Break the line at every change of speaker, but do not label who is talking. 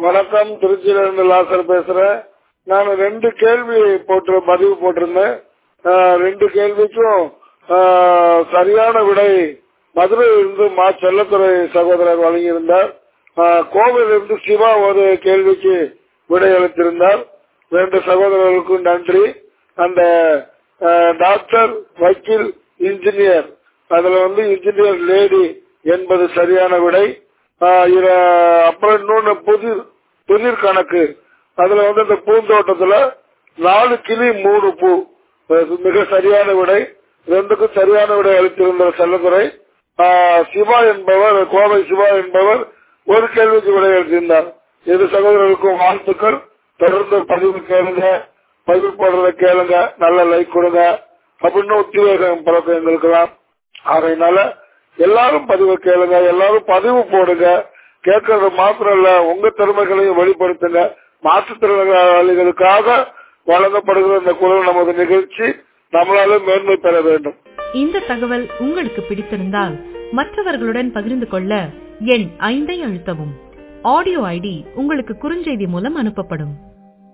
வணக்கம் திருச்சியில இருந்து லாசர் பேசுறேன் நான் ரெண்டு கேள்வி போட்டு பதிவு போட்டிருந்தேன் ஆஹ் ரெண்டு கேள்விக்கும் ஆஹ் சரியான விடை மதுரையிலிருந்து மா செல்லத்துறை சகோதரர் வழங்கியிருந்தார் ஆஹ் கோவையிலிருந்து சிவா ஒரு கேள்விக்கு விடை அளித்திருந்தார் ரெண்டு சகோதரர்களுக்கும் நன்றி அந்த ஆஹ் டாக்டர் வக்கீல் இன்ஜினியர் அதுல வந்து இன்ஜினியர் லேடி என்பது சரியான விடை ஆஹ் இத- அப்புறம் இன்னொன்னு புதிர் புதிர் கணக்கு அதுல வந்து இந்த பூந்தோட்டத்துல நாலு கிளி மூணு பூ அது மிக சரியான விடை ரெண்டுக்கும் சரியான விடை அளித்திருந்த செல்லத்துறை ஆஹ் சிவா என்பவர் கோவை சிவா என்பவர் ஒரு கேள்விக்கு விடை அளித்திருந்தார் இரு சகோதரர்களுக்கும் வாழ்த்துக்கள் தொடர்ந்து பதிவு கேளுங்க பதிவு போடுறத கேளுங்க நல்ல லைக் கொடுங்க அப்படின்னு உத்வேகம் பழக்கம் எங்களுக்கெல்லாம் அதனால எல்லாரும் பதிவு கேளுங்க எல்லாரும் பதிவு போடுங்க கேட்கறது மாத்திரம் இல்ல உங்க திறமைகளையும் வெளிப்படுத்துங்க மாற்றுத்திறனாளிகளுக்காக வழங்கப்படுகிற இந்த குரல் நமது நிகழ்ச்சி நம்மளால மேன்மை பெற வேண்டும்
இந்த தகவல் உங்களுக்கு பிடித்திருந்தால் மற்றவர்களுடன் பகிர்ந்து கொள்ள எண் ஐந்தை அழுத்தவும் ஆடியோ ஐடி உங்களுக்கு குறுஞ்செய்தி மூலம் அனுப்பப்படும்